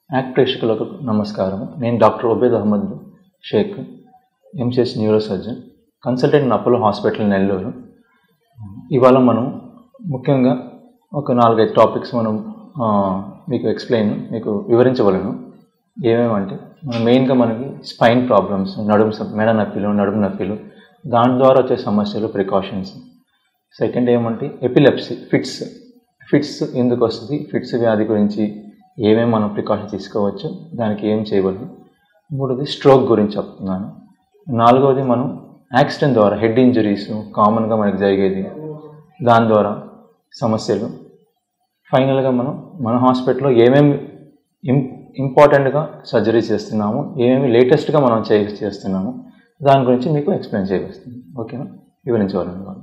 act ప్రేక్షకులకు నమస్కారం నేను doctor Obed Ahmed Sheikh MCS neuro surgeon consultant Apollo hospital Nellore ఇవాళ మనం ముఖ్యంగా ఒక నాలుగైదు టాపిక్స్ మనం ఆ, మీకు ఎక్స్ప్లెయిన్ మీకు వివరించవలను ఏమేమంటే మనం మెయిన్గా మనకి స్పైన్ ప్రాబ్లమ్స్ నడుము స- మెడ నొప్పిలు నడుము నొప్పిలు దాని ద్వారా వచ్చే సమస్యలు ప్రికాషన్స్ సెకండ్ ఏమంటే ఎపిలెప్సీ ఫిట్స్ ఫిట్స్ ఎందుకు వస్తుంది ఫిట్స్ వ్యాధి గురించి ఏమేమి మనం ప్రికాషన్ తీసుకోవచ్చు దానికి ఏం చేయగలరు మూడోది స్ట్రోక్ గురించి చెప్తున్నాను నాలుగవది మనం యాక్సిడెంట్ ద్వారా హెడ్ ఇంజరీస్ కామన్గా మనకి జరిగేది దాని ద్వారా సమస్యలు ఫైనల్గా మనం మన హాస్పిటల్లో ఏమేమి ఇం ఇంపార్టెంట్గా సర్జరీ చేస్తున్నాము ఏమేమి లేటెస్ట్గా మనం చే చేస్తున్నాము దాని గురించి మీకు ఎక్స్ప్లెయిన్ చేయవస్తుంది ఓకేనా వివరించవాలండి వాళ్ళు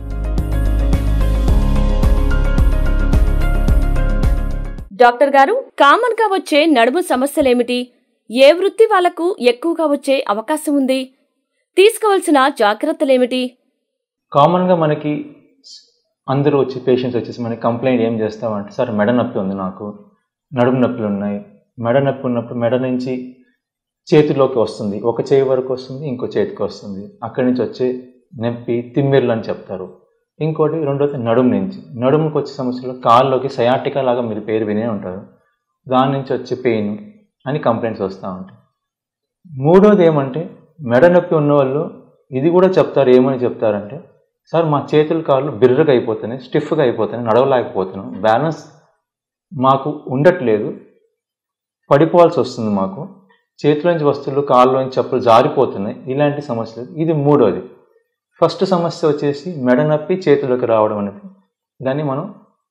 డాక్టర్ గారు కామన్ గా వచ్చే నడుము సమస్యలేమిటి ఏ వృత్తి వాళ్లకు ఎక్కువగా వచ్చే అవకాశం ఉంది తీసుకోవాల్సిన జాగ్రత్తలేమిటి కామన్గా మనకి అందరూ వచ్చి పేషెంట్స్ వచ్చేసి మనకి కంప్లైంట్ ఏం చేస్తామంటే సార్ మెడ నొప్పి ఉంది నాకు నడుము నొప్పులు ఉన్నాయి మెడ నొప్పి ఉన్నప్పుడు మెడ నుంచి చేతిలోకి వస్తుంది ఒక చేయి వరకు వస్తుంది ఇంకో చేతికి వస్తుంది అక్కడి నుంచి వచ్చే నొప్పి తిమ్మిర్లు అని చెప్తారు ఇంకోటి రెండోది నడుము నుంచి నడుముకి వచ్చే సమస్యలు కాళ్ళలోకి సయాటికా లాగా మీరు పేరు వినే ఉంటారు దాని నుంచి వచ్చే పెయిన్ అని కంప్లైంట్స్ వస్తూ ఉంటాయి మూడోది ఏమంటే మెడ నొప్పి ఉన్నవాళ్ళు ఇది కూడా చెప్తారు ఏమని చెప్తారంటే సార్ మా చేతులు కాళ్ళు బిర్రగా అయిపోతున్నాయి స్టిఫ్గా అయిపోతున్నాయి నడవలేకపోతున్నాం బ్యాలెన్స్ మాకు ఉండట్లేదు పడిపోవాల్సి వస్తుంది మాకు చేతిలోంచి వస్తువులు కాళ్ళలోంచి చెప్పులు జారిపోతున్నాయి ఇలాంటి సమస్యలు ఇది మూడోది ఫస్ట్ సమస్య వచ్చేసి మెడ నొప్పి చేతులకు రావడం అనేది దాన్ని మనం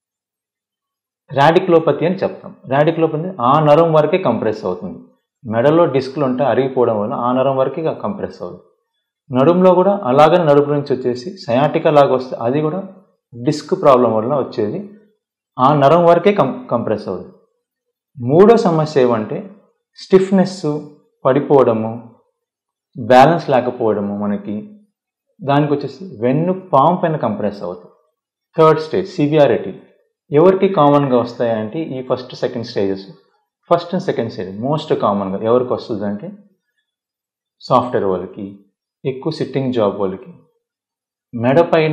రాడిక్లోపతి అని చెప్తాం రాడిక్లోపతి ఆ నరం వరకే కంప్రెస్ అవుతుంది మెడలో డిస్క్లు ఉంటే అరిగిపోవడం వల్ల ఆ నరం వరకే కంప్రెస్ అవుతుంది నడుములో కూడా అలాగనే నడుపు నుంచి వచ్చేసి సయాటికా లాగా వస్తే అది కూడా డిస్క్ ప్రాబ్లం వల్ల వచ్చేది ఆ నరం వరకే కం కంప్రెస్ అవుతుంది మూడో సమస్య ఏమంటే స్టిఫ్నెస్ పడిపోవడము బ్యాలెన్స్ లేకపోవడము మనకి దానికి వచ్చేసి వెన్ను పాము పైన కంప్రెస్ అవుతుంది థర్డ్ స్టేజ్ సివియారిటీ ఎవరికి కామన్గా వస్తాయంటే ఈ first second stages first and second stage most కామన్గా ఎవరికి వస్తుంది అంటే సాఫ్ట్వేర్ వాళ్ళకి ఎక్కువ సిట్టింగ్ జాబ్ వాళ్ళకి మెడ పైన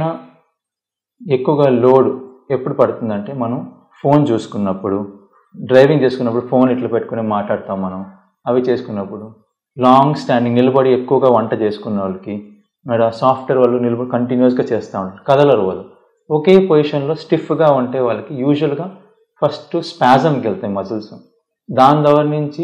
ఎక్కువగా లోడ్ ఎప్పుడు పడుతుందంటే మనం ఫోన్ చూసుకున్నప్పుడు డ్రైవింగ్ చేసుకున్నప్పుడు ఫోన్ ఇట్లా పెట్టుకుని మాట్లాడతాం మనం అవి చేసుకున్నప్పుడు లాంగ్ స్టాండింగ్ నిలబడి ఎక్కువగా వంట చేసుకున్న వాళ్ళకి మరి సాఫ్ట్వేర్ వాళ్ళు నిలబడి కంటిన్యూస్గా చేస్తూ ఉంటారు కదలరు వాళ్ళు ఒకే పొజిషన్లో స్టిఫ్గా ఉంటే వాళ్ళకి యూజువల్గా ఫస్ట్ స్పాజంకి వెళ్తాయి మజిల్స్ దాని ద్వారా నుంచి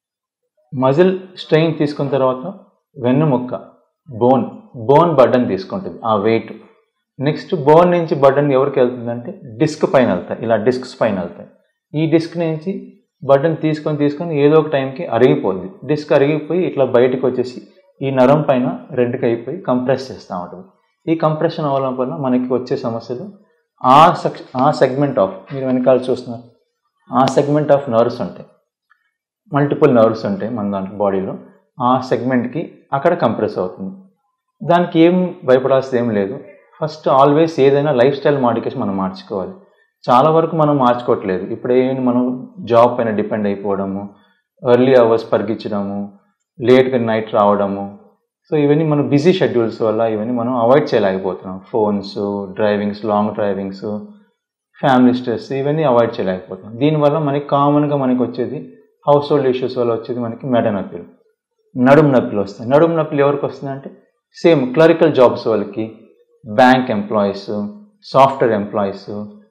మజిల్ స్ట్రెయిన్ తీసుకున్న తర్వాత వెన్నుముక్క బోన్ బోన్ బడ్డన్ తీసుకుంటుంది ఆ వెయిట్ నెక్స్ట్ బోన్ నుంచి బడ్డన్ ఎవరికి వెళ్తుందంటే డిస్క్ పైన వెళ్తాయి ఇలా డిస్క్స్ పైన వెళ్తాయి ఈ డిస్క్ నుంచి బడ్డన్ తీసుకొని తీసుకొని ఏదో ఒక టైంకి అరిగిపోద్ది డిస్క్ అరిగిపోయి ఇట్లా బయటకు వచ్చేసి ఈ నరం పైన రెడ్కి అయిపోయి కంప్రెస్ చేస్తూ ఉంటుంది ఈ కంప్రెషన్ అవ్వడం వల్ల మనకి వచ్చే సమస్యలు ఆ సెక్ ఆ సెగ్మెంట్ ఆఫ్ మీరు వెనకాల చూస్తున్నారు ఆ సెగ్మెంట్ ఆఫ్ నర్వ్స్ ఉంటాయి మల్టిపుల్ నర్వ్స్ ఉంటాయి మన దాంట్లో బాడీలో ఆ సెగ్మెంట్కి అక్కడ కంప్రెస్ అవుతుంది దానికి ఏం భయపడాల్సింది ఏం లేదు ఫస్ట్ ఆల్వేస్ ఏదైనా లైఫ్ స్టైల్ మాడిఫికేషన్ మనం మార్చుకోవాలి చాలా వరకు మనం మార్చుకోవట్లేదు ఇప్పుడు ఏంటి మనం జాబ్ పైన డిపెండ్ అయిపోవడము ఎర్లీ అవర్స్ పరిగించడము లేట్గా నైట్ రావడము సో ఇవన్నీ మనం బిజీ షెడ్యూల్స్ వల్ల ఇవన్నీ మనం అవాయిడ్ చేయలేకపోతున్నాం phones drivings long drivings family stress ఇవన్నీ అవాయిడ్ చేయలేకపోతున్నాం దీనివల్ల మనకి కామన్గా మనకి వచ్చేది హౌస్ హోల్డ్ ఇష్యూస్ వల్ల వచ్చేది మనకి మెడ నొప్పులు నడుము నొప్పులు వస్తాయి నడుము నొప్పులు ఎవరికి వస్తుందంటే సేమ్ క్లరికల్ జాబ్స్ వాళ్ళకి bank employees software employees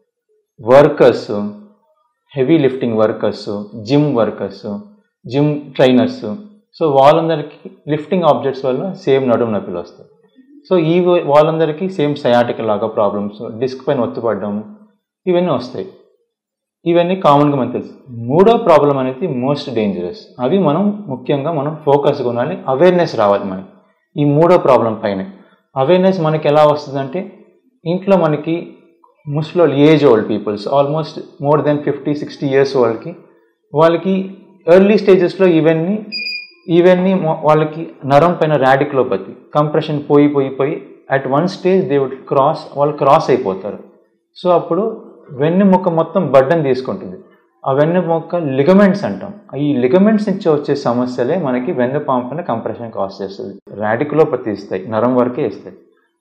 workers heavy lifting workers gym workers gym trainers so వాళ్ళందరికీ లిఫ్టింగ్ ఆబ్జెక్ట్స్ వల్ల సేమ్ నడుము నొప్పులు వస్తాయి సో ఈ వాళ్ళందరికీ సేమ్ సయాటిక్ లాగా ప్రాబ్లమ్స్ డిస్క్ పైన ఒత్తుపడడం ఇవన్నీ వస్తాయి ఇవన్నీ కామన్గా మనకు తెలుసు మూడో ప్రాబ్లం అనేది మోస్ట్ డేంజరస్ అవి మనం ముఖ్యంగా మనం ఫోకస్గా ఉండాలి అవేర్నెస్ రావాలి మనకి ఈ మూడో ప్రాబ్లం పైన అవేర్నెస్ మనకి ఎలా వస్తుందంటే ఇంట్లో మనకి Muslim age old peoples almost more than fifty sixty years వాళ్ళకి వాళ్ళకి ఎర్లీ స్టేజెస్లో ఇవన్నీ ఇవన్నీ మొ- వాళ్ళకి నరం పైన రాడిక్లోపతి కంప్రెషన్ పోయి పోయి పోయి at one stage they would cross వాళ్ళు క్రాస్ అయిపోతారు సో అప్పుడు వెన్నెముక మొత్తం బడ్డన్ తీసుకుంటుంది ఆ వెన్నెముక లిగమెంట్స్ అంటాం ఈ లిగమెంట్స్ నుంచి వచ్చే సమస్యలే మనకి వెన్నెపాము పైన కంప్రెషన్ కాస్ చేస్తుంది రాడికులోపతి ఇస్తాయి నరం వరకే ఇస్తాయి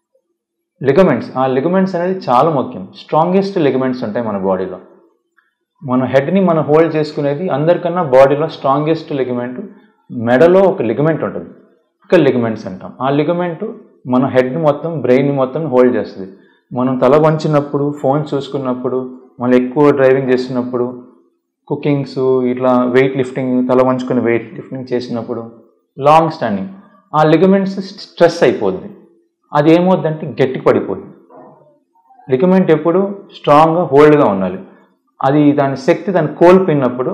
లిగమెంట్స్ ఆ లిగమెంట్స్ అనేది చాలా ముఖ్యం స్ట్రాంగెస్ట్ లిగమెంట్స్ ఉంటాయి మన బాడీలో మన హెడ్ని మనం హోల్డ్ చేసుకునేది అందరికన్నా బాడీలో స్ట్రాంగెస్ట్ లిగమెంట్ మెడలో ఒక లిగమెంట్ ఉంటుంది ఒక లిగమెంట్స్ అంటాం ఆ లిగమెంట్ మన హెడ్ మొత్తం బ్రెయిన్ మొత్తం హోల్డ్ చేస్తుంది మనం తల వంచినప్పుడు ఫోన్ చూసుకున్నప్పుడు మళ్ళీ ఎక్కువ డ్రైవింగ్ చేస్తున్నప్పుడు కుకింగ్స్ ఇట్లా వెయిట్ లిఫ్టింగ్ తల వంచుకొని వెయిట్ లిఫ్టింగ్ చేసినప్పుడు లాంగ్ స్టాండింగ్ ఆ లిగమెంట్స్ స్ట్రెస్ అయిపోద్ది అది ఏమవుద్దంటే గట్టి పడిపోద్ది లిగమెంట్ ఎప్పుడు స్ట్రాంగ్గా హోల్డ్గా ఉండాలి అది దాని శక్తి దాన్ని కోల్పోయినప్పుడు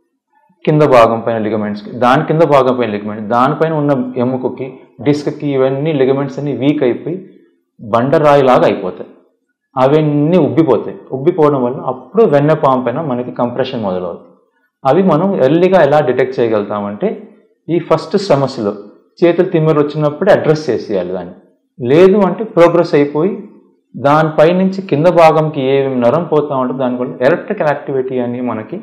కింద భాగం పైన లిగమెంట్స్కి దాని కింద భాగం పైన లిగమెంట్ దానిపైన ఉన్న ఎముకకి డిస్క్కి ఇవన్నీ లిగమెంట్స్ అన్ని వీక్ అయిపోయి బండరాయిలాగా అయిపోతాయి అవన్నీ ఉబ్బిపోతాయి ఉబ్బిపోవడం వల్ల అప్పుడు వెన్నెపాము పైన మనకి కంప్రెషన్ మొదలవుతుంది అవి మనం ఎర్లీగా ఎలా డిటెక్ట్ చేయగలుగుతామంటే ఈ ఫస్ట్ సమస్యలో చేతులు తిమ్మిరి వచ్చినప్పుడే అడ్రస్ చేసేయాలి దాన్ని లేదు అంటే ప్రోగ్రెస్ అయిపోయి దానిపై నుంచి కింద భాగంకి ఏమేమి నరం పోతా ఉంటుందో దానివల్ల ఎలక్ట్రికల్ యాక్టివిటీ అని మనకి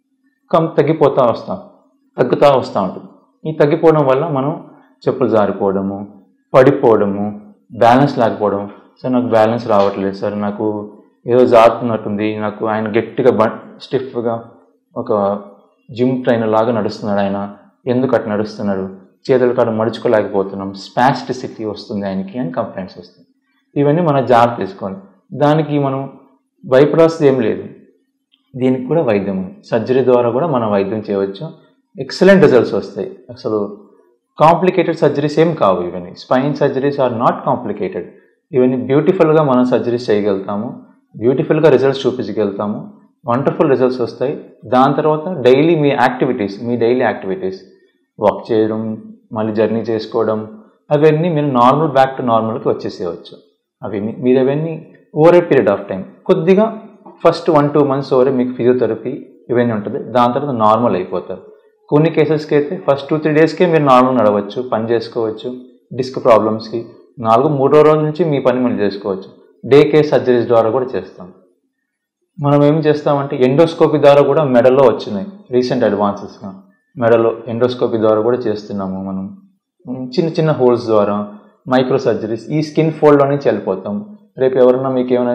కం తగ్గిపోతూ వస్తాం తగ్గుతూ వస్తూ ఉంటుంది ఈ తగ్గిపోవడం వల్ల మనం చెప్పులు జారిపోవడము పడిపోవడము బ్యాలెన్స్ లేకపోవడం సార్ నాకు బ్యాలెన్స్ రావట్లేదు సార్ నాకు ఏదో జారుతున్నట్టుంది నాకు ఆయన గట్టిగా బ స్టిఫ్గా ఒక జిమ్ ట్రైనర్ లాగా నడుస్తున్నాడు ఆయన ఎందుకు అట్లా నడుస్తున్నాడు చేతుల కాడ మడుచుకోలేకపోతున్నాం స్పాస్టిసిటీ వస్తుంది ఆయనకి అని కంప్లైంట్స్ వస్తాయి ఇవన్నీ మనం జాగ్రత్త తీసుకోవాలి దానికి మనం భయపడాల్సింది ఏం లేదు దీనికి కూడా వైద్యం ఉంది సర్జరీ ద్వారా కూడా మనం వైద్యం చేయవచ్చు ఎక్సలెంట్ రిజల్ట్స్ వస్తాయి అసలు కాంప్లికేటెడ్ సర్జరీస్ ఏం కావు ఇవన్నీ spine surgeries are not complicated ఇవన్నీ బ్యూటిఫుల్గా మనం సర్జరీస్ చేయగలుగుతాము బ్యూటిఫుల్గా రిజల్ట్స్ చూపించగలుగుతాము వండర్ఫుల్ రిజల్ట్స్ వస్తాయి దాని తర్వాత డైలీ మీ యాక్టివిటీస్ మీ డైలీ యాక్టివిటీస్ వాక్ చేయడం మళ్ళీ జర్నీ చేసుకోవడం అవన్నీ మీరు నార్మల్ బ్యాక్ టు నార్మల్కి వచ్చేసేయచ్చు అవన్నీ మీరు అవన్నీ over a period of time కొద్దిగా ఫస్ట్ వన్ టూ మంత్స్ ఓవరే మీకు ఫిజియోథెరపీ ఇవన్నీ ఉంటుంది దాని తర్వాత నార్మల్ అయిపోతారు కొన్ని కేసెస్కి అయితే ఫస్ట్ టూ త్రీ డేస్కే మీరు నార్మల్ నడవచ్చు పని చేసుకోవచ్చు డిస్క్ ప్రాబ్లమ్స్కి నాలుగు మూడో రోజు నుంచి మీ పని మనం చేసుకోవచ్చు డే కేర్ సర్జరీస్ ద్వారా కూడా చేస్తాం మనం ఏం చేస్తామంటే ఎండోస్కోపీ ద్వారా కూడా మెడలో వచ్చినాయి రీసెంట్ అడ్వాన్సెస్గా మెడలో ఎండోస్కోపీ ద్వారా కూడా చేస్తున్నాము మనం చిన్న చిన్న హోల్స్ ద్వారా మైక్రో సర్జరీస్ ఈ స్కిన్ ఫోల్డ్లో నుంచి వెళ్ళిపోతాం రేపు ఎవరన్నా మీకు ఏమైనా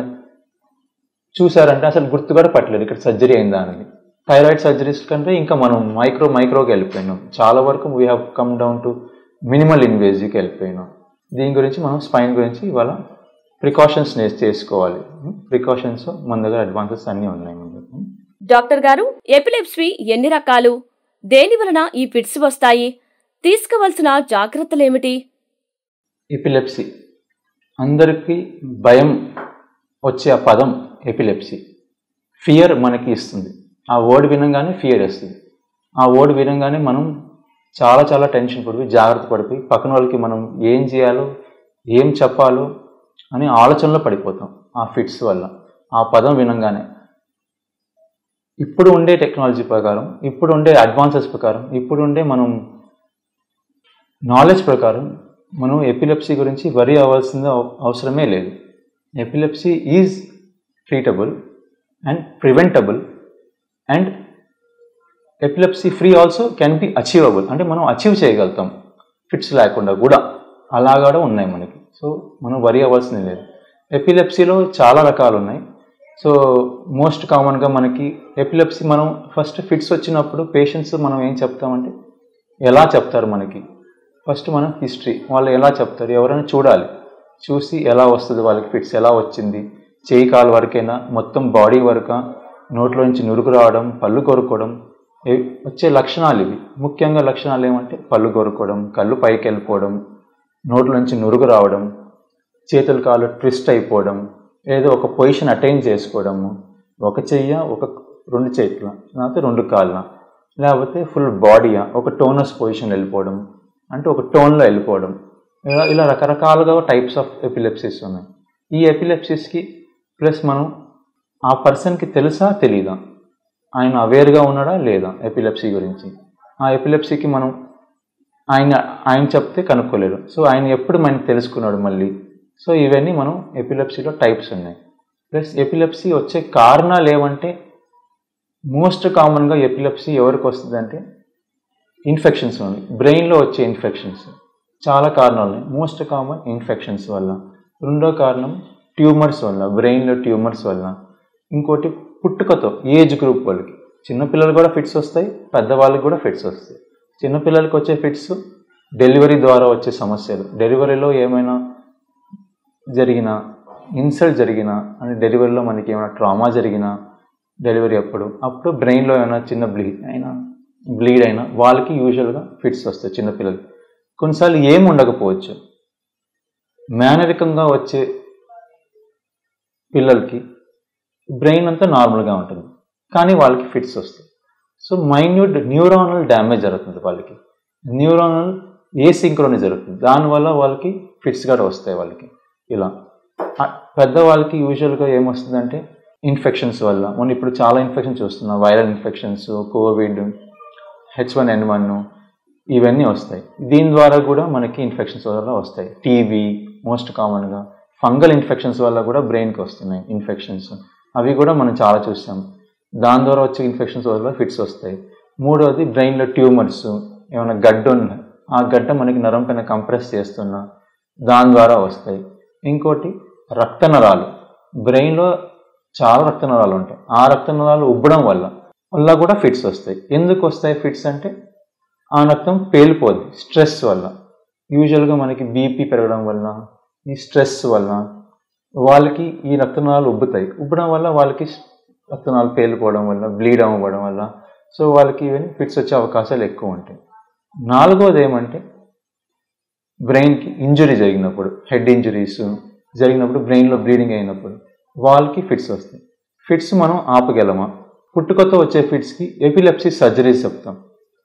చూసారంటే అసలు గుర్తు కూడా పట్టలేదు ఇక్కడ సర్జరీ అయిందా అనేది థైరాయిడ్ సర్జరీస్ కంటే ఇంకా మనం మైక్రో మైక్రోకి వెళ్ళిపోయినాం చాలా వరకు we have come down to minimal ఇన్వేజివ్కి వెళ్ళిపోయినాం దీని గురించి మనం స్పైన్ గురించి ఇవాళ ప్రికాషన్స్ చేసుకోవాలి ప్రికాషన్స్ మన దగ్గర అడ్వాన్సెస్ అన్నీ ఉన్నాయి మన దగ్గర డాక్టర్ గారు ఎపిలెప్సీ ఎన్ని రకాలు దేని వలన ఈ ఫిట్స్ వస్తాయి తీసుకోవలసిన జాగ్రత్తలేమిటి ఎపిలెప్సీ అందరికీ భయం వచ్చే ఆ పదం ఎపిలెప్సీ ఫియర్ మనకి ఇస్తుంది ఆ వర్డ్ వినంగానే ఫియర్ వస్తుంది ఆ వర్డ్ వినంగానే మనం చాలా చాలా టెన్షన్ పడిపోయి జాగ్రత్త పడిపోయి పక్కన వాళ్ళకి మనం ఏం చేయాలో ఏం చెప్పాలో అని ఆలోచనలో పడిపోతాం ఆ ఫిట్స్ వల్ల ఆ పదం వినంగానే ఇప్పుడు ఉండే టెక్నాలజీ ప్రకారం ఇప్పుడు ఉండే అడ్వాన్సెస్ ప్రకారం ఇప్పుడు ఉండే మనం నాలెడ్జ్ ప్రకారం మనం ఎపిలెప్సీ గురించి వరి అవ్వాల్సిన అవ- అవసరమే లేదు epilepsy is treatable and preventable and epilepsy free also can be achievable అంటే మనం అచీవ్ చేయగలుగుతాం ఫిట్స్ లేకుండా కూడా అలా కూడా ఉన్నాయి మనకి సో మనం వరి అవ్వాల్సింది లేదు ఎపిలెప్సీలో చాలా రకాలు ఉన్నాయి సో మోస్ట్ కామన్గా మనకి ఎపిలెప్సీ మనం ఫస్ట్ ఫిట్స్ వచ్చినప్పుడు పేషెంట్స్ మనం ఏం చెప్తామంటే ఎలా చెప్తారు మనకి ఫస్ట్ మనం హిస్టరీ వాళ్ళు ఎలా చెప్తారు ఎవరైనా చూడాలి చూసి ఎలా వస్తుంది వాళ్ళకి ఫిట్స్ ఎలా వచ్చింది చేయి కాలు వరకైనా మొత్తం బాడీ వరక నోట్లో నుంచి నురుగు రావడం పళ్ళు కొరుకోవడం ఇవి వచ్చే లక్షణాలు ఇవి ముఖ్యంగా లక్షణాలు ఏమంటే పళ్ళు కొరుకోవడం కళ్ళు పైకి వెళ్ళిపోవడం నోట్లో నుంచి నురుగు రావడం చేతులు కాళ్ళు ట్విస్ట్ అయిపోవడం ఏదో ఒక పొజిషన్ అటైన్ చేసుకోవడము ఒక చెయ్య ఒక రెండు చేతుల లేకపోతే రెండు కాళ్ళ లేకపోతే ఫుల్ బాడీయా ఒక టోనస్ పొజిషన్ వెళ్ళిపోవడం అంటే ఒక టోన్లో వెళ్ళిపోవడం ఇలా ఇలా రకరకాలుగా టైప్స్ ఆఫ్ ఎపిలెప్సిస్ ఉన్నాయి ఈ ఎపిలెప్సిస్కి ప్లస్ మనం ఆ పర్సన్కి తెలుసా తెలీదా ఆయన అవేర్గా ఉన్నాడా లేదా ఎపిలెప్సీ గురించి ఆ ఎపిలెప్సీకి మనం ఆయన ఆయన చెప్తే కనుక్కోలేరు సో ఆయన ఎప్పుడు మనకి తెలుసుకున్నాడు మళ్ళీ సో ఇవన్నీ మనం ఎపిలెప్సీలో టైప్స్ ఉన్నాయి ప్లస్ ఎపిలెప్సీ వచ్చే కారణాలు ఏమంటే మోస్ట్ కామన్గా ఎపిలెప్సీ ఎవరికి వస్తుంది అంటే ఇన్ఫెక్షన్స్ ఉంది బ్రెయిన్లో వచ్చే ఇన్ఫెక్షన్స్ చాలా కారణాలు ఉన్నాయి మోస్ట్ కామన్ ఇన్ఫెక్షన్స్ వల్ల రెండో కారణం ట్యూమర్స్ వల్ల బ్రెయిన్లో ట్యూమర్స్ వల్ల ఇంకోటి పుట్టుకతో ఏజ్ గ్రూప్ వాళ్ళకి చిన్నపిల్లలు కూడా ఫిట్స్ వస్తాయి పెద్దవాళ్ళకి కూడా ఫిట్స్ వస్తాయి చిన్నపిల్లలకి వచ్చే ఫిట్స్ డెలివరీ ద్వారా వచ్చే సమస్యలు డెలివరీలో ఏమైనా జరిగిన ఇన్సల్ట్ జరిగిన అంటే డెలివరీలో మనకి ఏమైనా ట్రామా జరిగినా డెలివరీ అప్పుడు అప్పుడు బ్రెయిన్లో ఏమైనా చిన్న బ్లీడ్ అయినా బ్లీడ్ అయినా వాళ్ళకి యూజువల్గా ఫిట్స్ వస్తాయి చిన్నపిల్లలకి కొన్నిసార్లు ఏం ఉండకపోవచ్చు మేనరికంగా వచ్చే పిల్లలకి బ్రెయిన్ అంతా నార్మల్గా ఉంటుంది కానీ వాళ్ళకి ఫిట్స్ వస్తాయి సో మైన్యూట్ న్యూరానల్ డ్యామేజ్ జరుగుతుంది వాళ్ళకి న్యూరానల్ ఏ సింక్రోని జరుగుతుంది దానివల్ల వాళ్ళకి ఫిట్స్ కూడా వస్తాయి వాళ్ళకి ఇలా ఆ పెద్దవాళ్ళకి యూజువల్గా ఏమొస్తుందంటే ఇన్ఫెక్షన్స్ వల్ల మనం ఇప్పుడు చాలా ఇన్ఫెక్షన్స్ చూస్తున్నాం viral infections covid H one N one ఇవన్నీ వస్తాయి దీని ద్వారా కూడా మనకి ఇన్ఫెక్షన్స్ వల్ల వస్తాయి టీబీ మోస్ట్ కామన్గా ఫంగల్ ఇన్ఫెక్షన్స్ వల్ల కూడా బ్రెయిన్కి వస్తున్నాయి ఇన్ఫెక్షన్స్ అవి కూడా మనం చాలా చూసాం దాని ద్వారా వచ్చే ఇన్ఫెక్షన్స్ వల్ల ఫిట్స్ వస్తాయి మూడవది బ్రెయిన్లో ట్యూమర్స్ ఏమైనా గడ్డ ఉన్న ఆ గడ్డ మనకి నరం పైన కంప్రెస్ చేస్తున్నా దాని ద్వారా వస్తాయి ఇంకోటి రక్తనరాలు బ్రెయిన్లో చాలా రక్తనరాలు ఉంటాయి ఆ రక్తనరాలు ఉబ్బడం వల్ల వల్ల కూడా ఫిట్స్ వస్తాయి ఎందుకు వస్తాయి ఫిట్స్ అంటే ఆ రక్తం పేలిపోద్ది స్ట్రెస్ వల్ల యూజువల్గా మనకి బీపీ పెరగడం వల్ల ఈ స్ట్రెస్ వల్ల వాళ్ళకి ఈ రక్తనాళాలు ఉబ్బుతాయి ఉబ్బడం వల్ల వాళ్ళకి రక్తనాళాలు పేలిపోవడం వల్ల బ్లీడ్ అవ్వడం వల్ల సో వాళ్ళకి ఇవన్నీ ఫిట్స్ వచ్చే అవకాశాలు ఎక్కువ ఉంటాయి నాలుగోది ఏమంటే బ్రెయిన్కి ఇంజురీ జరిగినప్పుడు హెడ్ ఇంజురీస్ జరిగినప్పుడు బ్రెయిన్లో బ్లీడింగ్ అయినప్పుడు వాళ్ళకి ఫిట్స్ వస్తాయి ఫిట్స్ మనం ఆపగలమా పుట్టుకతో వచ్చే ఫిట్స్కి ఎపిలెప్సీ సర్జరీస్ చెప్తాం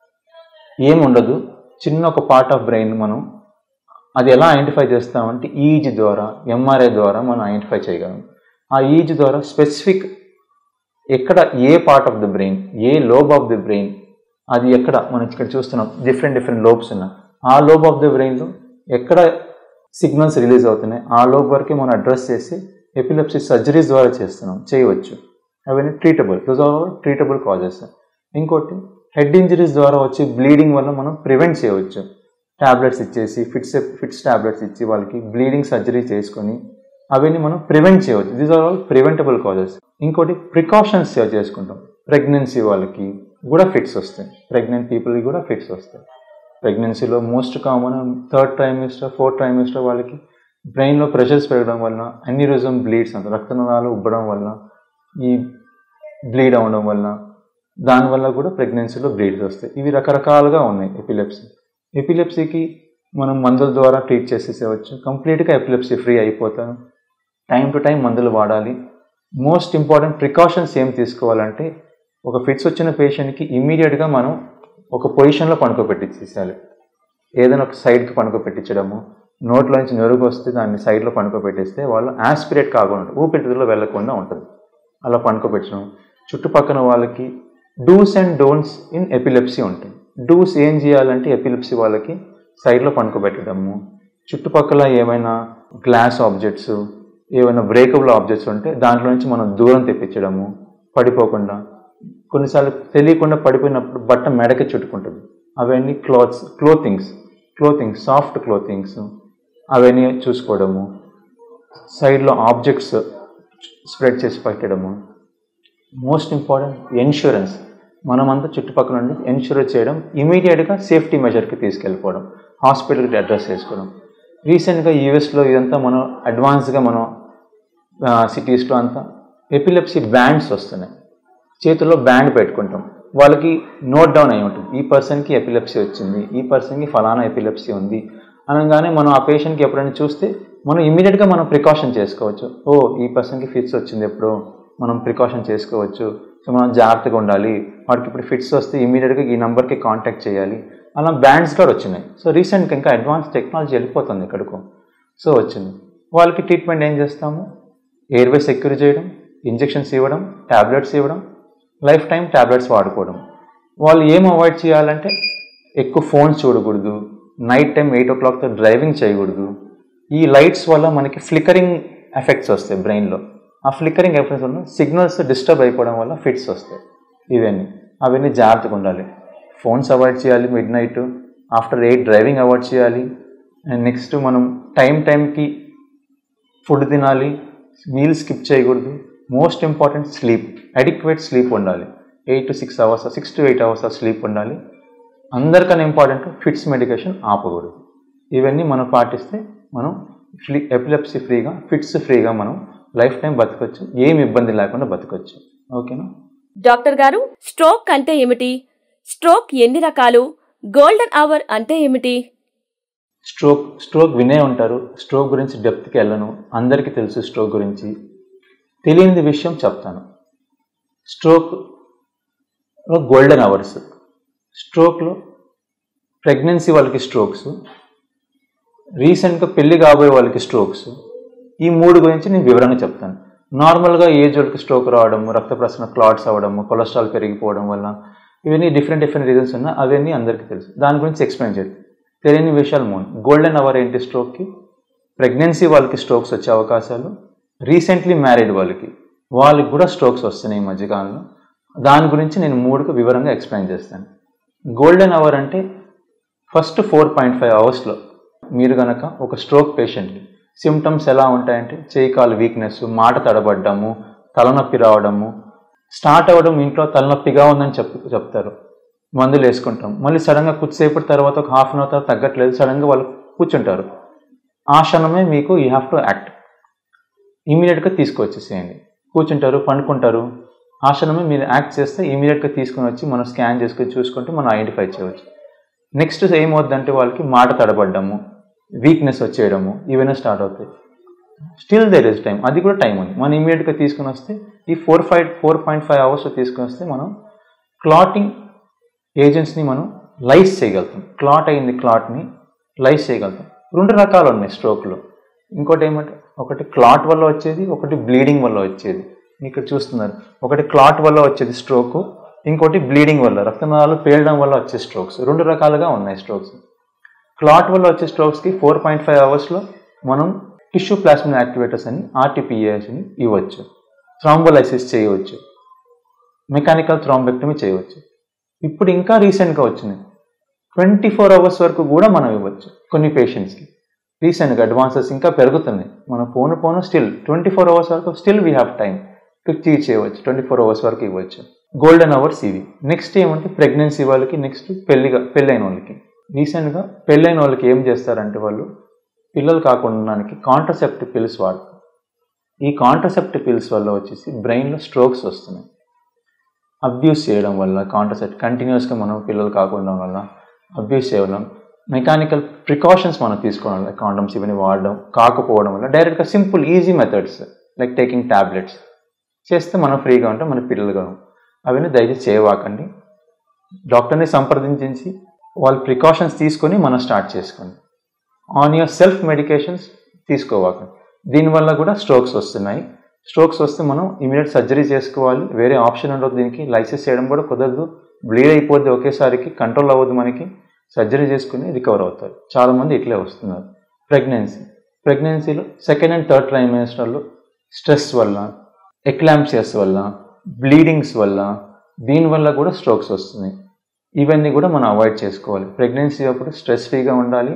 ఏముండదు చిన్న ఒక పార్ట్ ఆఫ్ బ్రెయిన్ మనం అది ఎలా ఐడెంటిఫై చేస్తామంటే ఈజ్ ద్వారా ఎంఆర్ఐ ద్వారా మనం ఐడెంటిఫై చేయగలం ఆ ఈజ్ ద్వారా స్పెసిఫిక్ ఎక్కడ ఏ పార్ట్ ఆఫ్ ద బ్రెయిన్ ఏ లోబ్ ఆఫ్ ది బ్రెయిన్ అది ఎక్కడ మనం ఇక్కడ చూస్తున్నాం డిఫరెంట్ డిఫరెంట్ లోబ్స్ ఉన్నాయి ఆ లోబ్ ఆఫ్ ది బ్రెయిన్లో ఎక్కడ సిగ్నల్స్ రిలీజ్ అవుతున్నాయి ఆ లోబ్ వరకే మనం అడ్రస్ చేసి ఎపిలెప్సీ సర్జరీస్ ద్వారా చేస్తున్నాం చేయవచ్చు అవన్నీ treatable those are treatable causes ఇంకోటి హెడ్ ఇంజరీస్ ద్వారా వచ్చే బ్లీడింగ్ వల్ల మనం ప్రివెంట్ చేయవచ్చు ట్యాబ్లెట్స్ ఇచ్చేసి ఫిట్స్ ఫిట్స్ ట్యాబ్లెట్స్ ఇచ్చి వాళ్ళకి బ్లీడింగ్ సర్జరీ చేసుకొని అవన్నీ మనం ప్రివెంట్ చేయవచ్చు these are all preventable causes ఇంకోటి ప్రికాషన్స్ సేవ్ చేసుకుంటాం ప్రెగ్నెన్సీ వాళ్ళకి కూడా ఫిట్స్ వస్తాయి ప్రెగ్నెంట్ పీపుల్కి కూడా ఫిట్స్ వస్తాయి ప్రెగ్నెన్సీలో most common third trimester fourth trimester వాళ్ళకి బ్రెయిన్లో ప్రెషర్స్ పెరగడం వల్ల అన్యూరిజం బ్లీడ్స్ అంత రక్తనాళాలు ఉబ్బడం వల్ల ఈ బ్లీడ్ అవ్వడం వల్ల దానివల్ల కూడా ప్రెగ్నెన్సీలో బ్లీడ్స్ వస్తాయి ఇవి రకరకాలుగా ఉన్నాయి ఎపిలెప్సీ ఎపిలెప్సీకి మనం మందుల ద్వారా ట్రీట్ చేసేసేవచ్చు కంప్లీట్గా ఎపిలెప్సీ ఫ్రీ అయిపోతాను టైం టు టైం మందులు వాడాలి మోస్ట్ ఇంపార్టెంట్ ప్రికాషన్స్ ఏం తీసుకోవాలంటే ఒక ఫిట్స్ వచ్చిన పేషెంట్కి ఇమీడియట్గా మనం ఒక పొజిషన్లో పనుకోబెట్టించేసాలి ఏదైనా ఒక సైడ్కి పనుకోబెట్టించడము నోట్లోంచి నెరుగు వస్తే దాన్ని సైడ్లో పనుకోబెట్టేస్తే వాళ్ళు యాస్పిరేట్ కాకుండా ఊపిరితిత్తులో వెళ్లకుండా ఉంటుంది అలా పనుకోబెట్టడం చుట్టుపక్కల వాళ్ళకి dos and don'ts in epilepsy ఉంటాయి డూస్ ఏం చేయాలంటే ఎపిలెప్సీ వాళ్ళకి సైడ్లో పనుకోబెట్టడము చుట్టుపక్కల ఏమైనా గ్లాస్ ఆబ్జెక్ట్స్ ఏమైనా బ్రేకబుల్ ఆబ్జెక్ట్స్ ఉంటే దాంట్లో నుంచి మనం దూరం తెప్పించడము పడిపోకుండా కొన్నిసార్లు తెలియకుండా పడిపోయినప్పుడు బట్ట మెడకి చుట్టుకుంటుంది అవన్నీ clothes clothings clothing soft clothings అవన్నీ చూసుకోవడము సైడ్లో ఆబ్జెక్ట్స్ స్ప్రెడ్ చేసి పెట్టడము మోస్ట్ ఇంపార్టెంట్ ఇన్సూరెన్స్ మనమంతా చుట్టుపక్కల నుండి ఇన్సూర్ చేయడం ఇమీడియట్గా సేఫ్టీ మెజర్కి తీసుకెళ్ళిపోవడం హాస్పిటల్కి అడ్రస్ చేసుకోవడం రీసెంట్గా యూఎస్లో ఇదంతా మనం అడ్వాన్స్గా మనం సిటీస్లో అంతా ఎపిలెప్సీ బ్యాండ్స్ వస్తున్నాయి చేతుల్లో బ్యాండ్ పెట్టుకుంటాం వాళ్ళకి నోట్ డౌన్ అయి ఉంటుంది ఈ పర్సన్కి ఎపిలెప్సీ వచ్చింది ఈ పర్సన్కి ఫలానా ఎపిలెప్సీ ఉంది అనగానే మనం ఆ పేషెంట్కి ఎప్పుడైనా చూస్తే మనం ఇమీడియట్గా మనం ప్రికాషన్ చేసుకోవచ్చు ఓ ఈ పర్సన్కి ఫిట్స్ వచ్చింది ఎప్పుడు మనం ప్రికాషన్ చేసుకోవచ్చు సో మనం జాగ్రత్తగా ఉండాలి వాడికి ఇప్పుడు ఫిట్స్ వస్తే ఇమీడియట్గా ఈ నెంబర్కి కాంటాక్ట్ చేయాలి అలా బ్యాండ్స్ కూడా వచ్చినాయి సో రీసెంట్గా ఇంకా అడ్వాన్స్ టెక్నాలజీ వెళ్ళిపోతుంది ఇక్కడికి సో వచ్చింది వాళ్ళకి ట్రీట్మెంట్ ఏం చేస్తాము ఎయిర్వే సెక్యూర్ చేయడం ఇంజెక్షన్స్ ఇవ్వడం ట్యాబ్లెట్స్ ఇవ్వడం లైఫ్ టైం ట్యాబ్లెట్స్ వాడుకోవడం వాళ్ళు ఏం అవాయిడ్ చేయాలంటే ఎక్కువ ఫోన్స్ చూడకూడదు నైట్ టైం ఎయిట్ ఓ క్లాక్తో డ్రైవింగ్ చేయకూడదు ఈ లైట్స్ వల్ల మనకి ఫ్లికరింగ్ ఎఫెక్ట్స్ వస్తాయి బ్రెయిన్లో ఆ ఫ్లికరింగ్ ఎఫెక్ట్స్ వల్ల సిగ్నల్స్ డిస్టర్బ్ అయిపోవడం వల్ల ఫిట్స్ వస్తాయి ఇవన్నీ అవన్నీ జాగ్రత్తగా ఉండాలి ఫోన్స్ అవాయిడ్ చేయాలి midnight after eight driving avoid చేయాలి అండ్ నెక్స్ట్ మనం టైం టైంకి ఫుడ్ తినాలి మీల్ స్కిప్ చేయకూడదు most important sleep adequate sleep ఉండాలి eight to six hours six to eight hours sleep ఉండాలి అందరికన్నా ఇంపార్టెంట్ ఫిట్స్ మెడికేషన్ ఆపకూడదు ఇవన్నీ మనం పాటిస్తే మనం ఫ్రీ ఎపిలెప్సీ ఫ్రీగా ఫిట్స్ ఫ్రీగా మనం లైఫ్ టైం బతకొచ్చు ఏమి ఇబ్బంది లేకుండా బతకొచ్చు ఓకేనా డాక్టర్ గారు స్ట్రోక్ అంటే ఏమిటి స్ట్రోక్ ఎన్ని రకాలు గోల్డెన్ అవర్ అంటే ఏమిటి స్ట్రోక్ స్ట్రోక్ వినే ఉంటారు స్ట్రోక్ గురించి డెప్త్కి వెళ్ళను అందరికీ తెలుసు స్ట్రోక్ గురించి తెలియని విషయం చెప్తాను స్ట్రోక్లో గోల్డెన్ అవర్స్ స్ట్రోక్లో ప్రెగ్నెన్సీ వాళ్ళకి స్ట్రోక్స్ రీసెంట్గా పెళ్లి కాబోయే వాళ్ళకి స్ట్రోక్స్ ఈ మూడు గురించి నేను వివరంగా చెప్తాను నార్మల్గా ఏజ్ వాళ్ళకి స్ట్రోక్ రావడం రక్త ప్రసరణ క్లాట్స్ అవ్వడము కొలెస్ట్రాల్ పెరిగిపోవడం వల్ల ఇవన్నీ డిఫరెంట్ డిఫరెంట్ రీజన్స్ ఉన్నా అవన్నీ అందరికీ తెలుసు దాని గురించి ఎక్స్ప్లెయిన్ చేయాలి తెలియని విషయాలు మూడు గోల్డెన్ అవర్ ఏంటి స్ట్రోక్కి ప్రెగ్నెన్సీ వాళ్ళకి స్ట్రోక్స్ వచ్చే అవకాశాలు రీసెంట్లీ మ్యారీడ్ వాళ్ళకి వాళ్ళకి కూడా స్ట్రోక్స్ వస్తున్నాయి ఈ మధ్యకాలంలో దాని గురించి నేను మూడుకు వివరంగా ఎక్స్ప్లెయిన్ చేస్తాను గోల్డెన్ అవర్ అంటే ఫస్ట్ ఫోర్ పాయింట్ ఫైవ్ అవర్స్లో మీరు గనక ఒక స్ట్రోక్ పేషెంట్కి సిమ్టమ్స్ ఎలా ఉంటాయంటే చేయి కాలు వీక్నెస్ మాట తడబడ్డము తలనొప్పి రావడము స్టార్ట్ అవ్వడం ఇంట్లో తలనొప్పిగా ఉందని చెప్ చెప్తారు మందులు వేసుకుంటాం మళ్ళీ సడన్గా కొద్దిసేపటి తర్వాత ఒక హాఫ్ అన్ అవర్ తర్వాత తగ్గట్లేదు సడన్గా వాళ్ళు కూర్చుంటారు ఆ క్షణమే మీకు యూ హ్యావ్ టు యాక్ట్ ఇమీడియట్గా తీసుకొచ్చేసేయండి కూర్చుంటారు పండుకుంటారు ఆ క్షణమే మీరు యాక్ట్ చేస్తే ఇమీడియట్గా తీసుకొని వచ్చి మనం స్కాన్ చేసుకొని చూసుకుంటే మనం ఐడెంటిఫై చేయవచ్చు నెక్స్ట్ ఏమవుద్దంటే వాళ్ళకి మాట తడబడ్డము వీక్నెస్ వచ్చేయడము ఇవన్నీ స్టార్ట్ అవుతాయి స్టిల్ దేర్ ఇస్ టైం అది కూడా టైం ఉంది మనం ఇమీడియట్గా తీసుకుని వస్తే ఈ four five four point five అవర్స్లో తీసుకుని వస్తే మనం క్లాటింగ్ ఏజెంట్స్ని మనం లైస్ చేయగలుగుతాం క్లాట్ అయింది క్లాట్ని లైస్ చేయగలుగుతాం రెండు రకాలు ఉన్నాయి స్ట్రోక్లో ఇంకోటి ఏమంటే ఒకటి క్లాట్ వల్ల వచ్చేది ఒకటి బ్లీడింగ్ వల్ల వచ్చేది ఇక్కడ చూస్తున్నారు ఒకటి క్లాట్ వల్ల వచ్చేది స్ట్రోక్ ఇంకోటి బ్లీడింగ్ వల్ల రక్తనాళాలు పేలడం వల్ల వచ్చే స్ట్రోక్స్ రెండు రకాలుగా ఉన్నాయి స్ట్రోక్స్ క్లాట్ వల్ల వచ్చే స్ట్రోక్స్కి ఫోర్ పాయింట్ ఫైవ్ అవర్స్లో మనం టిష్యూ ప్లాస్మిన్ యాక్టివేటర్స్ అని ఆర్టీపీఏఎస్ని ఇవ్వచ్చు థ్రాంబోలైసిస్ చేయవచ్చు మెకానికల్ థ్రాంబెక్టమీ చేయవచ్చు ఇప్పుడు ఇంకా రీసెంట్గా వచ్చినాయి ట్వంటీ ఫోర్ అవర్స్ వరకు కూడా మనం ఇవ్వచ్చు కొన్ని పేషెంట్స్కి రీసెంట్గా అడ్వాన్సెస్ ఇంకా పెరుగుతున్నాయి మనం పోను పోను స్టిల్ ట్వంటీ ఫోర్ అవర్స్ వరకు still we have time to cheese చేయవచ్చు ట్వంటీ ఫోర్ అవర్స్ వరకు ఇవ్వచ్చు గోల్డెన్ అవర్స్ ఇవి నెక్స్ట్ ఏమంటే ప్రెగ్నెన్సీ వాళ్ళకి నెక్స్ట్ పెళ్లిగా పెళ్ళైన వాళ్ళకి రీసెంట్గా పెళ్ళైన వాళ్ళకి ఏం చేస్తారంటే వాళ్ళు పిల్లలు కాకుండా ఉండడానికి కాంట్రసెప్టివ్ పిల్స్ వాడతారు ఈ కాంట్రసెప్టివ్ పిల్స్ వల్ల వచ్చేసి బ్రెయిన్లో స్ట్రోక్స్ వస్తున్నాయి అబ్యూస్ చేయడం వల్ల కాంట్రసెప్ట్ కంటిన్యూస్గా మనం పిల్లలు కాకుండా వల్ల అబ్యూస్ చేయడం మెకానికల్ ప్రికాషన్స్ మనం తీసుకోవడం వల్ల కాండమ్స్ ఇవన్నీ వాడడం కాకపోవడం వల్ల డైరెక్ట్గా simple easy methods like taking tablets చేస్తే మనం ఫ్రీగా ఉంటాం మన పిల్లలుగా అవన్నీ దయచేసి చేయవాకండి డాక్టర్ని సంప్రదించి వాళ్ళ ప్రికాషన్స్ తీసుకొని మనం స్టార్ట్ చేసుకోండి ఆన్ యువర్ సెల్ఫ్ మెడికేషన్స్ తీసుకోవాకండి దీనివల్ల కూడా స్ట్రోక్స్ వస్తున్నాయి స్ట్రోక్స్ వస్తే మనం ఇమీడియట్ సర్జరీ చేసుకోవాలి వేరే ఆప్షన్ ఉండదు దీనికి లైసెన్స్ చేయడం కూడా కుదరదు బ్లీడ్ అయిపోద్ది ఒకేసారికి కంట్రోల్ అవ్వదు మనకి సర్జరీ చేసుకుని రికవర్ అవుతారు చాలామంది ఇట్లే వస్తున్నారు ప్రెగ్నెన్సీ ప్రెగ్నెన్సీలో సెకండ్ అండ్ థర్డ్ ట్రైమిస్టర్లో స్ట్రెస్ వల్ల ఎక్లాంప్సియస్ వల్ల బ్లీడింగ్స్ వల్ల దీనివల్ల కూడా స్ట్రోక్స్ వస్తున్నాయి ఇవన్నీ కూడా మనం అవాయిడ్ చేసుకోవాలి ప్రెగ్నెన్సీ అప్పుడు స్ట్రెస్ ఫ్రీగా ఉండాలి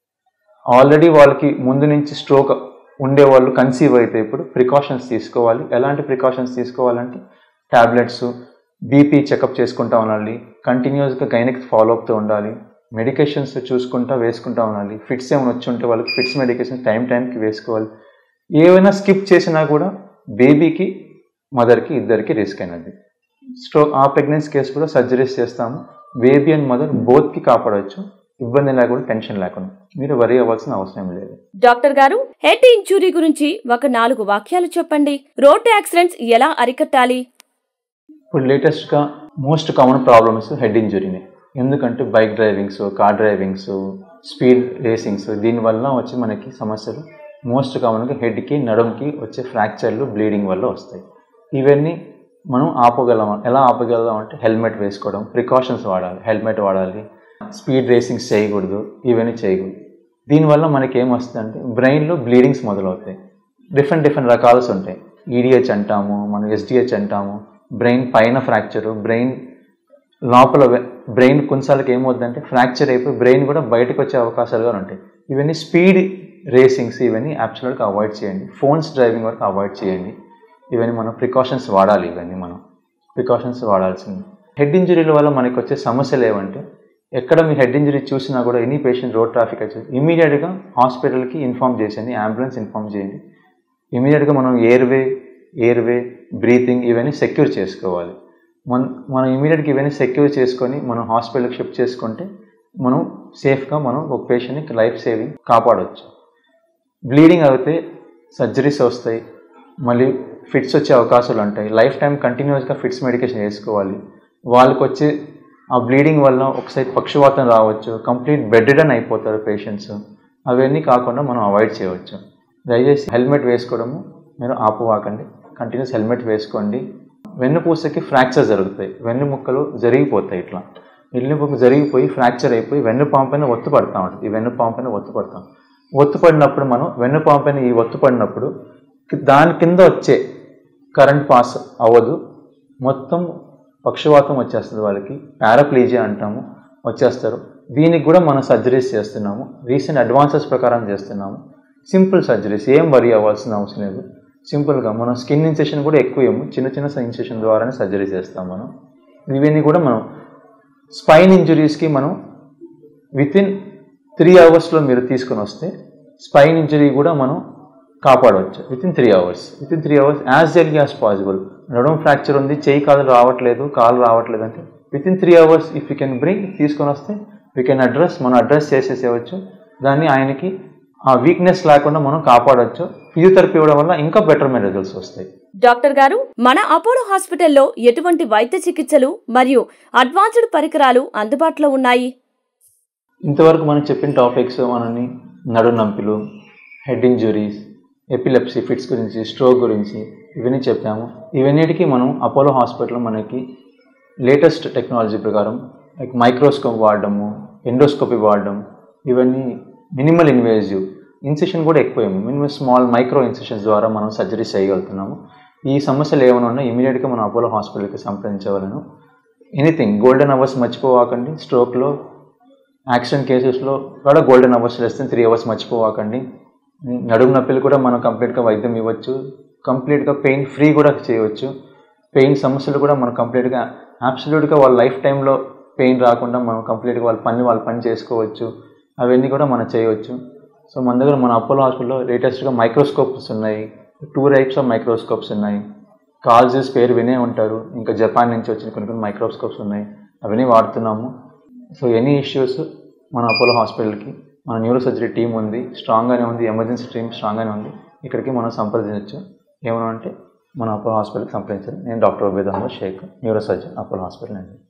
ఆల్రెడీ వాళ్ళకి ముందు నుంచి స్ట్రోక్ ఉండేవాళ్ళు కన్సీవ్ అయితే ఇప్పుడు ప్రికాషన్స్ తీసుకోవాలి ఎలాంటి ప్రికాషన్స్ తీసుకోవాలంటే ట్యాబ్లెట్స్ బీపీ చెకప్ చేసుకుంటా ఉండాలి కంటిన్యూస్గా గైనిక్ ఫాలో అప్తో ఉండాలి మెడికేషన్స్ చూసుకుంటా వేసుకుంటా ఉండాలి ఫిట్స్ ఏమైనా వచ్చి ఉంటే వాళ్ళకి ఫిట్స్ మెడికేషన్ టైం టైంకి వేసుకోవాలి ఏమైనా స్కిప్ చేసినా కూడా బేబీకి మదర్కి ఇద్దరికి రిస్క్ అయినది స్ట్రోక్ ఆ ప్రెగ్నెన్సీ కేసు కూడా సర్జరీస్ చేస్తాము బేబీ అండ్ మదర్ బోత్కి కాపాడవచ్చు ఇబ్బంది లేకుండా టెన్షన్ లేకుండా మీరు వరి అవ్వాల్సిన అవసరం లేదు డాక్టర్ గారు హెడ్ ఇంజురీ గురించి ఒక నాలుగు వాక్యాలు చెప్పండి రోడ్ యాక్సిడెంట్స్ ఎలా అరికట్టాలి ఇప్పుడు లేటెస్ట్గా మోస్ట్ కామన్ ప్రాబ్లమ్స్ హెడ్ ఇంజురీనే ఎందుకంటే bike drivings car drivings speed racings దీనివల్ల వచ్చి మనకి సమస్యలు మోస్ట్ కామన్గా హెడ్కి నడుంకి వచ్చే ఫ్రాక్చర్లు బ్లీడింగ్ వల్ల వస్తాయి ఇవన్నీ మనం ఆపగలం ఎలా ఆపగలం అంటే హెల్మెట్ వేసుకోవడం ప్రికాషన్స్ వాడాలి హెల్మెట్ వాడాలి స్పీడ్ రేసింగ్స్ చేయకూడదు ఇవన్నీ చేయకూడదు దీనివల్ల మనకి ఏమొస్తుందంటే బ్రెయిన్లో బ్లీడింగ్స్ మొదలవుతాయి డిఫరెంట్ డిఫరెంట్ రకాల్స్ ఉంటాయి ఈడిహెచ్ అంటాము మనం ఎస్డిహెచ్ అంటాము బ్రెయిన్ పైన ఫ్రాక్చరు బ్రెయిన్ లోపల బ్రెయిన్ కొన్నిసార్లకి ఏమవుతుందంటే ఫ్రాక్చర్ అయిపోయి బ్రెయిన్ కూడా బయటకు వచ్చే అవకాశాలు కూడా ఉంటాయి ఇవన్నీ స్పీడ్ రేసింగ్స్ ఇవన్నీ అబ్సల్యూట్గా అవాయిడ్ చేయండి ఫోన్స్ డ్రైవింగ్ వరకు అవాయిడ్ చేయండి ఇవన్నీ మనం ప్రికాషన్స్ వాడాలి ఇవన్నీ మనం ప్రికాషన్స్ వాడాల్సింది హెడ్ ఇంజరీల వల్ల మనకి వచ్చే సమస్యలు ఏమంటే ఎక్కడ మీ హెడ్ ఇంజరీ చూసినా కూడా ఎనీ పేషెంట్ రోడ్ ట్రాఫిక్ వచ్చి ఇమీడియట్గా హాస్పిటల్కి ఇన్ఫామ్ చేసేయండి అంబులెన్స్ ఇన్ఫామ్ చేయండి ఇమీడియట్గా మనం ఎయిర్వే ఎయిర్వే బ్రీతింగ్ ఇవన్నీ సెక్యూర్ చేసుకోవాలి మన మనం ఇమీడియట్గా ఇవన్నీ సెక్యూర్ చేసుకొని మనం హాస్పిటల్కి షిఫ్ట్ చేసుకుంటే మనం సేఫ్గా మనం ఒక పేషెంట్ని లైఫ్ సేవింగ్ కాపాడవచ్చు బ్లీడింగ్ అయితే సర్జరీస్ వస్తాయి మళ్ళీ ఫిట్స్ వచ్చే అవకాశాలు ఉంటాయి లైఫ్ టైం కంటిన్యూస్గా ఫిట్స్ మెడికేషన్ వేసుకోవాలి వాళ్ళకి వచ్చే ఆ బ్లీడింగ్ వల్ల ఒకసారి పక్షవాతం రావచ్చు కంప్లీట్ బెడ్డన్ అయిపోతారు పేషెంట్స్ అవన్నీ కాకుండా మనం అవాయిడ్ చేయవచ్చు దయచేసి హెల్మెట్ వేసుకోవడము మీరు ఆపువాకండి కంటిన్యూస్ హెల్మెట్ వేసుకోండి వెన్నుపూసకి ఫ్రాక్చర్ జరుగుతాయి వెన్నుముక్కలు జరిగిపోతాయి ఇట్లా వెన్నుముక్క జరిగిపోయి ఫ్రాక్చర్ అయిపోయి వెన్నుపాము పైన ఒత్తు పడతా ఉంటుంది ఈ వెన్నుపాము పైన ఒత్తు పడతాం ఒత్తు పడినప్పుడు మనం వెన్నుపాము పైన ఈ ఒత్తు పడినప్పుడు దాని కింద వచ్చే కరెంట్ పాస్ అవ్వదు మొత్తం పక్షవాతం వచ్చేస్తుంది వాళ్ళకి పారాప్లీజియా అంటాము వచ్చేస్తారు దీనికి కూడా మనం సర్జరీస్ చేస్తున్నాము రీసెంట్ అడ్వాన్సెస్ ప్రకారం చేస్తున్నాము సింపుల్ సర్జరీస్ ఏం వరి అవ్వాల్సిన అవసరం లేదు సింపుల్గా మనం స్కిన్ ఇన్సెషన్ కూడా ఎక్కువ ఏము చిన్న చిన్న ఇన్సెషన్ ద్వారానే సర్జరీ చేస్తాం మనం ఇవన్నీ కూడా మనం స్పైన్ ఇంజురీస్కి మనం విత్ ఇన్ త్రీ అవర్స్లో మీరు తీసుకొని వస్తే స్పైన్ ఇంజరీ కూడా మనం కాపాడవచ్చు within three hours within three hours as జల్దీ యాజ్ పాసిబుల్ నడుము ఫ్రాక్చర్ ఉంది చేయి కాలు రావట్లేదు కాలు రావట్లేదు అంటే within three hours if you can bring తీసుకొని వస్తే వీ కెన్ అడ్రస్ మనం అడ్రస్ చేసేసేయచ్చు దాన్ని ఆయనకి ఆ వీక్నెస్ లేకుండా మనం కాపాడవచ్చు ఫిజియోథెరపీ ఇవ్వడం వల్ల ఇంకా బెటర్మెంట్ రిజల్ట్స్ వస్తాయి డాక్టర్ గారు మన అపోలో హాస్పిటల్లో ఎటువంటి వైద్య చికిత్సలు మరియు అడ్వాన్స్డ్ పరికరాలు అందుబాటులో ఉన్నాయి ఇంతవరకు మనం చెప్పిన టాపిక్స్ మనని నడు నంపులు హెడ్ ఇంజురీస్ ఎపిలెప్సీ ఫిట్స్ గురించి స్ట్రోక్ గురించి ఇవన్నీ చెప్పాము ఇవన్నిటికీ మనం అపోలో హాస్పిటల్లో మనకి లేటెస్ట్ టెక్నాలజీ ప్రకారం లైక్ మైక్రోస్కోప్ వాడడము ఎండోస్కోపీ వాడడం ఇవన్నీ మినిమల్ ఇన్వేజివ్ ఇన్సెషన్ కూడా ఎక్కువ మినిమం స్మాల్ మైక్రో ఇన్సెషన్స్ ద్వారా మనం సర్జరీస్ చేయగలుగుతున్నాము ఈ సమస్యలు ఏమైనా ఉన్నా ఇమీడియట్గా మనం అపోలో హాస్పిటల్కి సంప్రదించవలను ఎనీథింగ్ గోల్డెన్ అవర్స్ మర్చిపోవాకండి స్ట్రోక్లో యాక్సిడెంట్ కేసెస్లో కూడా golden hours less than three hours మర్చిపోవాకండి నడుము నొప్పులు కూడా మనం కంప్లీట్గా వైద్యం ఇవ్వచ్చు కంప్లీట్గా పెయిన్ ఫ్రీ కూడా చేయవచ్చు పెయిన్ సమస్యలు కూడా మనం కంప్లీట్గా అబ్సల్యూట్గా వాళ్ళ లైఫ్ టైంలో పెయిన్ రాకుండా మనం కంప్లీట్గా వాళ్ళ పని వాళ్ళ పని చేసుకోవచ్చు అవన్నీ కూడా మనం చేయవచ్చు సో మన దగ్గర మన అపోలో హాస్పిటల్లో లేటెస్ట్గా మైక్రోస్కోప్స్ ఉన్నాయి టూ టైప్స్ ఆఫ్ మైక్రోస్కోప్స్ ఉన్నాయి కాల్జెస్ పేరు వినే ఉంటారు ఇంకా జపాన్ నుంచి వచ్చిన కొన్ని కొన్ని మైక్రోస్కోప్స్ ఉన్నాయి అవన్నీ వాడుతున్నాము సో ఎనీ ఇష్యూస్ మన అపోలో హాస్పిటల్కి మన న్యూరో సర్జరీ టీం ఉంది స్ట్రాంగ్గానే ఉంది ఎమర్జెన్సీ టీం స్ట్రాంగ్గానే ఉంది ఇక్కడికి మనం సంప్రదించవచ్చు ఏమన్నా అంటే మన అపోలో హాస్పిటల్కి సంప్రదించాలి నేను doctor Ubed Ahmed Shaikh neurosurgeon Apollo hospital అండి